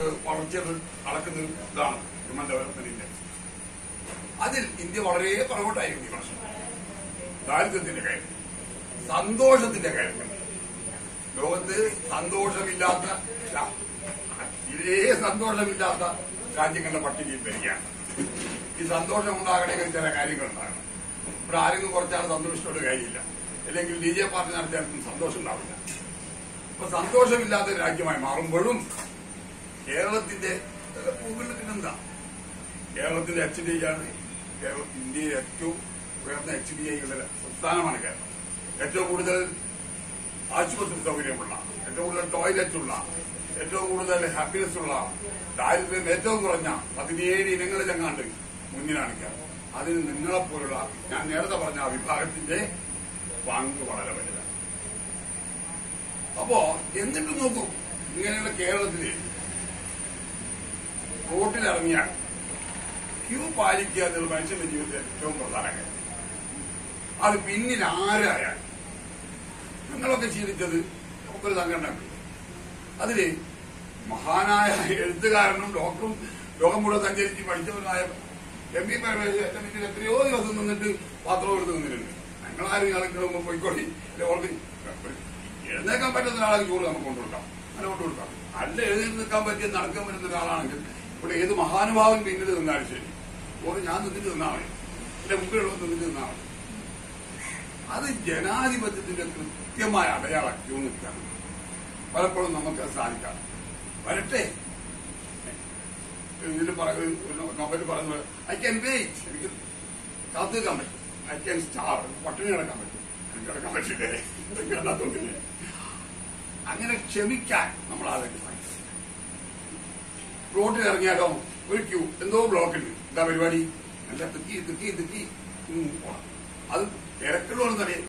വളർച്ചകൾ അളക്കുന്ന ഒരു ഇതാണ് ഹ്യൂമൻ ഡെവലപ്മെന്റ് ഇൻഡെക്സ് അതിൽ ഇന്ത്യ വളരെ പുറകോട്ടായിരുന്നു ഈ വർഷം ദാരിദ്ര്യത്തിന്റെ കാര്യം സന്തോഷത്തിന്റെ കാര്യത്തിൽ ലോകത്ത് സന്തോഷമില്ലാത്ത ര- തീരെ സന്തോഷമില്ലാത്ത രാജ്യങ്ങളുടെ പട്ടികയിൽ വരികയാണ് ഈ സന്തോഷം ഉണ്ടാകണമെങ്കിൽ ചില കാര്യങ്ങൾ ഉണ്ടാകണം ഇവിടെ ആരെങ്കിലും കുറച്ചാൽ സന്തോഷത്തോട് കാര്യമില്ല അല്ലെങ്കിൽ ബി ജെ പാർട്ടി നടത്തിയാലും സന്തോഷം ഉണ്ടാവില്ല അപ്പൊ സന്തോഷമില്ലാത്ത ഒരു രാജ്യമായി മാറുമ്പോഴും കേരളത്തിന്റെ പിന്നെന്താ കേരളത്തിന്റെ എച്ച് ഡി ഐ ആണ് കേരള ഇന്ത്യയിലെ ഏറ്റവും ഉയർന്ന എച്ച് ഡി ഐകളുടെ സംസ്ഥാനമാണ് കേരളം ഏറ്റവും കൂടുതൽ ആശുപത്രി സൗകര്യമുള്ള ഏറ്റവും കൂടുതൽ ടോയ്ലറ്റ് ഉള്ള ഏറ്റവും കൂടുതൽ ഹാപ്പിനെസ് ഉള്ള ദാരിദ്ര്യം ഏറ്റവും കുറഞ്ഞ പതിനേഴ് ഇനങ്ങളിലെങ്ങാണ്ട് മുന്നിലാണ് കേരളം അതിന് നിങ്ങളെപ്പോലുള്ള ഞാൻ നേരത്തെ പറഞ്ഞ ആ വിഭാഗത്തിന്റെ പങ്ക് വളരെ വലുതാണ് അപ്പോ എന്നിട്ട് നോക്കൂ ഇങ്ങനെയുള്ള കേരളത്തില് റോട്ടിലിറങ്ങിയാൽ ക്യൂ പാലിക്കുക എന്നുള്ള മനുഷ്യന്റെ ജീവിതത്തിൽ ഏറ്റവും പ്രധാന കാര്യം അത് പിന്നിൽ ആരായാൽ ഞങ്ങളൊക്കെ ശീലിച്ചത് നമുക്കൊരു സംഘടനയുണ്ട് അതില് മഹാനായ എഴുത്തുകാരനും ഡോക്ടറും ലോകം മുഴുവൻ സഞ്ചരിച്ച് പഠിച്ചവനായ എം പി പരമേശ്വരൻ പിന്നിൽ എത്രയോ ദിവസം നിന്നിട്ട് പാത്രം എടുത്ത് നിന്നിട്ടുണ്ട് ഞങ്ങളാരും കളിക്കുമ്പോൾ പോയിക്കോളി ഓർത്ത് എഴുന്നേക്കാൻ പറ്റുന്ന ഒരാളെ ചോറ് നമുക്ക് കൊണ്ടുകൊടുക്കാം അങ്ങനെ കൊണ്ടുകൊടുക്കാം അല്ല എഴുതി നിൽക്കാൻ പറ്റിയ നടക്കാൻ പറ്റുന്ന ഒരാളാണെങ്കിൽ ഇവിടെ ഏത് മഹാനുഭാവൻ പിന്നിൽ നിന്നാലും ശരി ഓറ് ഞാൻ നിന്നിട്ട് നിന്നാ മതി എന്റെ മുമ്പിലുള്ള നിന്നിട്ട് നിന്നാ മതി അത് ജനാധിപത്യത്തിന്റെ കൃത്യമായ അടയാളം ക്യൂ നിൽക്കാൻ പലപ്പോഴും നമുക്ക് സാധിക്കാം വരട്ടെ ഇതിൽ നോവൽ പറയുന്നത് ഐ ക്യാൻ വെയിറ്റ് എനിക്ക് കാത്തു നിൽക്കാൻ പറ്റും ഐ ക്യാൻ സ്റ്റാർ പട്ടിണി കിടക്കാൻ പറ്റും എനിക്ക് കിടക്കാൻ പറ്റില്ലേ എനിക്ക് അല്ലാത്തോണ്ടില്ലേ അങ്ങനെ ക്ഷമിക്കാൻ നമ്മൾ ആദ്യം റോഡിൽ ഇറങ്ങിയാലോ ഒരു ക്യൂ എന്തോ ബ്ലോക്കിൽ എന്താ പരിപാടി നല്ല തിക്കി തിക്കി തിക്കി ഉം, പോണം. അത് തിരക്കുള്ളതെന്നറിയാം